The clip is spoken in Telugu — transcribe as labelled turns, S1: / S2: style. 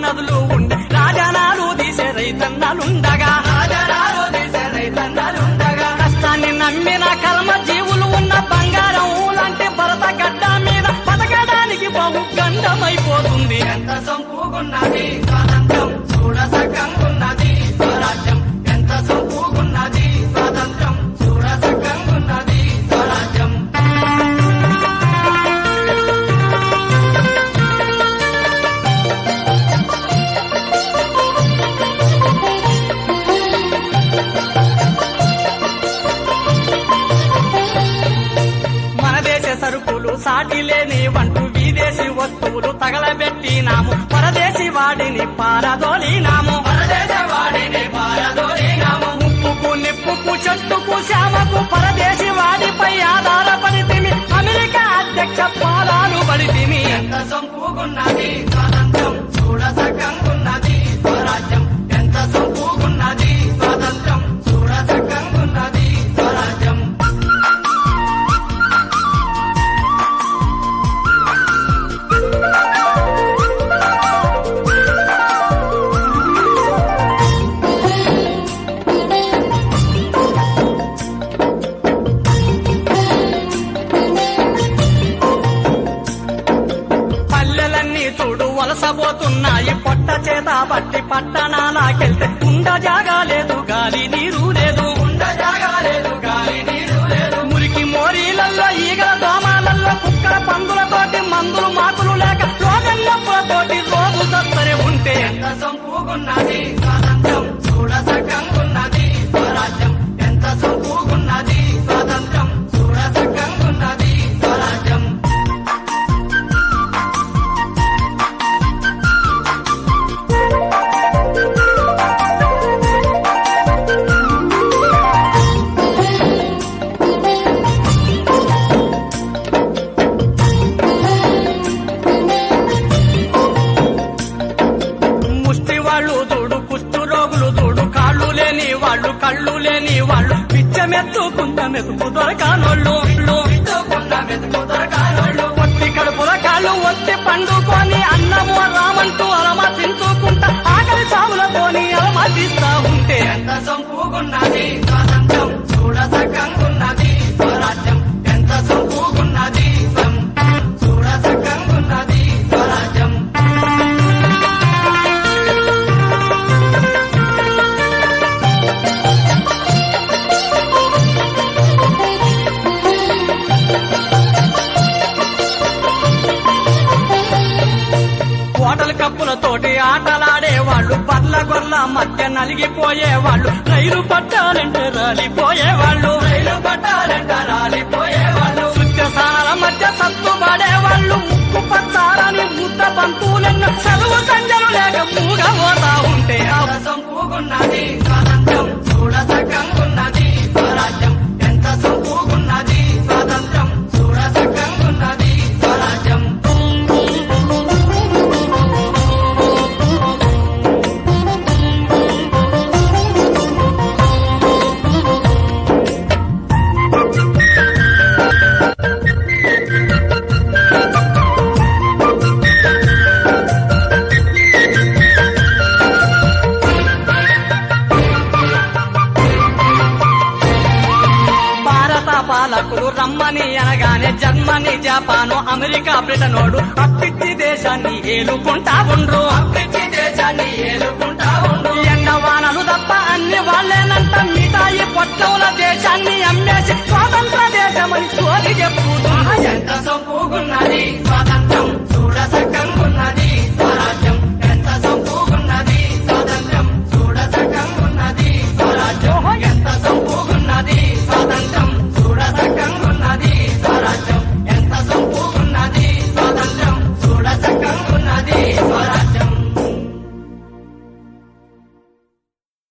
S1: నదులు ఉండే రాజనాలు తీసే రైతన్నలుండగా రాజనాలు తీసే రైతన్నలుండగా కష్టాన్ని నమ్మిన కర్మ జీవులు ఉన్న బంగారం లాంటి భరత గడ్డ మీద బతకడానికి బహు గండమైపోతుంది ఎంత సంపుకున్నది స్వాతంత్రం చూడ సకంగున్నది స్వరాజ్యం ఎంత సంపుకున్నది స్వాతంత్రం చూడ సకంగున్నది స్వరాజ్యం మన దేశ సరుకులు సాటి లేని వంటూ విదేశీ వస్తువులు తగలబెట్టినాము పరదేశీ వాడిని పారదోలినాము పరదేశ వాడిని పారదోలినాము ఉప్పుకు నిప్పుకు చెట్టుకు శ్యామకు పరదేశీ వాడిపై ఆధారపడితిమి అమెరికా అధ్యక్ష పాదాలు పడితిమి ఎంత సంపుకున్నది స్వాతంత్రం చూడ సకంగున్నది స్వరాజ్యం ఎంత సంపుకున్నది స్వాతంత్రం చూడ సకంగున్నది స్వరాజ్యం పల్లెలన్నీ చూడు వలసపోతున్నాయి పొట్ట చేత పట్టి పట్టణాలకెళ్తే ఉండ జాగా లేదు గాలి నీరు లేదు ఉండ జాగా లేదు గాలి నీరు లేదు మురికి మోరీలల్లో ఈగల దోమాలల్లో కుక్కల పందులతోటి మందులు మాకులు లేక రోగన్నప్పులతోటి రోజు సత్తరే ఉంటే ఎంత సంపూగున్నది స్వాతంత్రం చూడ సకంగున్నది స్వరాజ్యం ఎంత సంపూగున్నది స్వాతంత్రం చూడ సకంగున్నది స్వరాజ్యం ముష్టి వాళ్ళు చూడు కుష్టు రోగులు చూడు కాళ్ళు లేని వాళ్ళు కళ్ళు లేని వాళ్ళు పిచ్చమెత్తుకున్న మెతుకు దొరకానోళ్ళు మెత్తుకున్న మెతుకు దొరకానోళ్ళు ఒట్టి కడుపుల కాళ్ళు ఒత్తి పండుకొని అన్నము రామంటూ అలమతించుకుంటా ఆకలి సాగులతోని అలమతిస్తా ఉంటే ఎంత సంపూగున్నది స్వాతంత్రం చూడ సకంగున్నది స్వరాజ్యం ఎంత సంపూగున్నది స్వం. చూడ సకంగున్నది స్వరాజ్యం ఓటల కప్పులతోటి ఆటలాడే వాళ్ళు బర్ల గొర్ల మధ్య నలిగిపోయే వాళ్ళు రైలు పట్టాలంటే రాలిపోయే వాళ్ళు రైలు పట్టాలంటే రాలిపోయే వాళ్ళు సుత్యసానాల మధ్య సత్తుపడే వాళ్ళు ముక్కు పచ్చాలని ముద్ద బంతులెన్న చదువు సంజలు లేక మూగబోతా ఉంటే సంపూగున్నది స్వాతంత్రం చూడ సకంగున్నది స్వరాజ్యం ఎంత సంపూగున్నది స్వాతంత్రం చూడ సకంగున్నది స్వరాజ్యం భారత పాలకులు రమ్మని అనగానే జర్మనీ జపాను అమెరికా బ్రిటనోడు అప్పిచ్చి దేశాన్ని ఏలుకుంటా ఉండ్రు అప్పిచ్చి